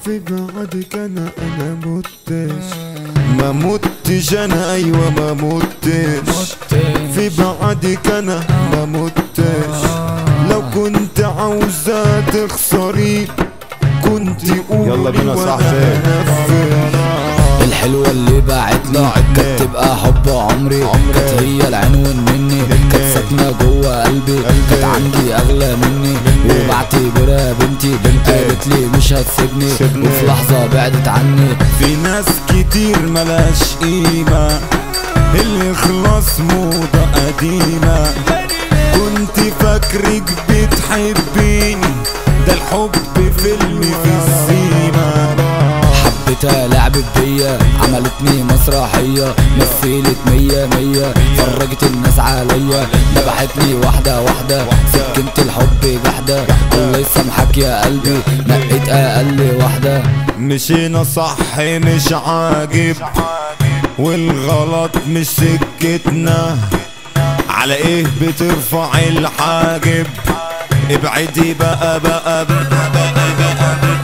في بعدك انا انا متش ما متش انا ايوه ما متش في بعدك انا ما متش لو كنت عاوزة تخسري كنت قولي يلا بينا يا صاحبي. وأنا الحلوة اللي باعتني باعتني. كانت تبقى حب عمري عمري. كانت هي العنوان مني كانت ساكنة جوه قلبي كانت عندي أغلى مني وبعتبرها بنتي قالت لي مش هتسيبني سيبني. وفي لحظة بعدت عني في ناس كتير ملاش قيمة اللي خلاص موضة قديمة كنت فاكرك بتحبيني ده الحب فيلم في السيما حبيتها لعبت بيا عملتني مسرحية مثلت مية مية فرجت الناس عليا ذبحتني واحدة واحدة سكنت الحب جحدة الله يسامحك يا قلبي نقيت أقل واحدة مشينا صح مش عاجب والغلط مش سكتنا على ايه بترفع الحاجب ابعدي بقى بقى بقى, بقى, بقى, بقى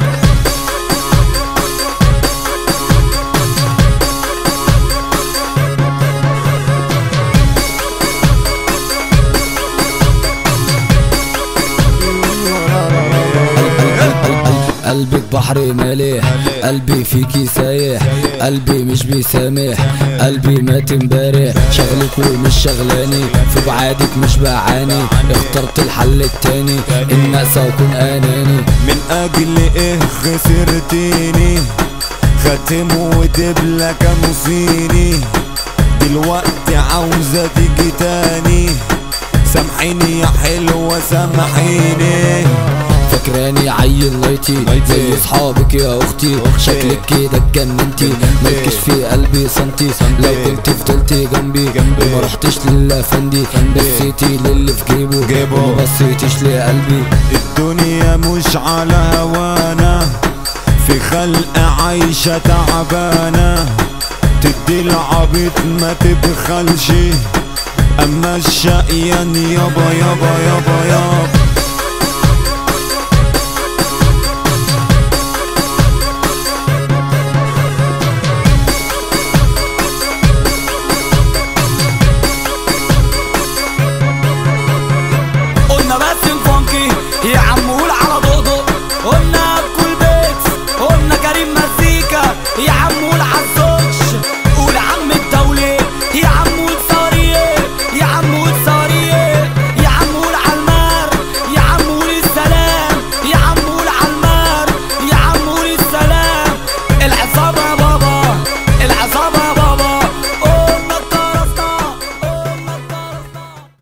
قلبك بحر مالح قلبي فيكي سايح قلبي مش بيسامح قلبي مات امبارح شغلك ومش شغلاني في بعادك مش بعاني اخترت الحل التاني ان اقسى واكون اناني من اجل ايه خسرتيني خاتم ودبلة كانوا صيني دلوقتي عاوزة تيجي تاني سامحيني يا حلوة سامحيني فاكراني عيل لايتي زي اصحابك يا اختي شكلك كده اتجننتي مالكش في قلبي سنتي لو كنت فضلتي جنبي وما رحتش للافندي بصيتي للي في جيبه جيبه. وما بصيتيش لقلبي الدنيا مش على هوانا في خلق عايشة تعبانة تدي العبيط ما تبخلش اما الشقيان يابا يابا يابا يابا